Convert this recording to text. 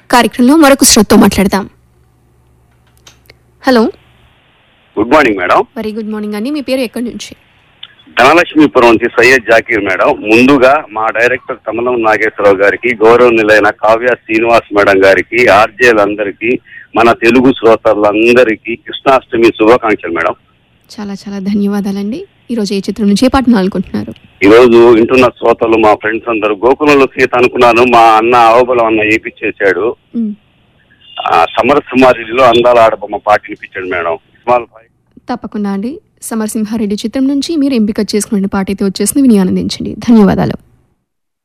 కార్యక్రమంలో మరొక శ్రోతతో మాట్లాడదాం hello good morning madam very good morning అండి మీ పేరు ఎక్కడి నుంచి ధనలక్ష్మీపురం నుంచి సయ్యద్ జాకీర్ మేడం ముందుగా మా డైరెక్టర్ కమలం నాగేశ్వరరావు గారికి గౌరవనీయులైన కావ్య శ్రీనివాస్ మేడం గారికి ఆర్జేలందరికీ మన తెలుగు శ్రోతలందరికీ కృష్ణాష్టమి శుభాకాంక్షలు మేడం చాలా చాలా ధన్యవాదాలండి ఈరోజు ఏ చిత్రం నుంచి ఏ పాటను అనుకుంటున్నారు ఈ రోజు వింటున్న శ్రోతలు మా ఫ్రెండ్స్ అందరూ గోకులంలో సీత అనుకున్నాను మా అన్న అవబలం అన్న ఏపిచ్చేసాడు మ్, ఆ, సమరసింహారెడ్డిలో అందాల ఆడబొమ్మ పాట వినిపించాడు మేడం ఇస్మాల్ భాయ్ తప్పకుండా అండి సమరసింహారెడ్డి చిత్రం నుంచి మీరు ఎంపిక చేసుకున్న పాట అయితే వచ్చేసింది విని ఆనందించండి ధన్యవాదాలు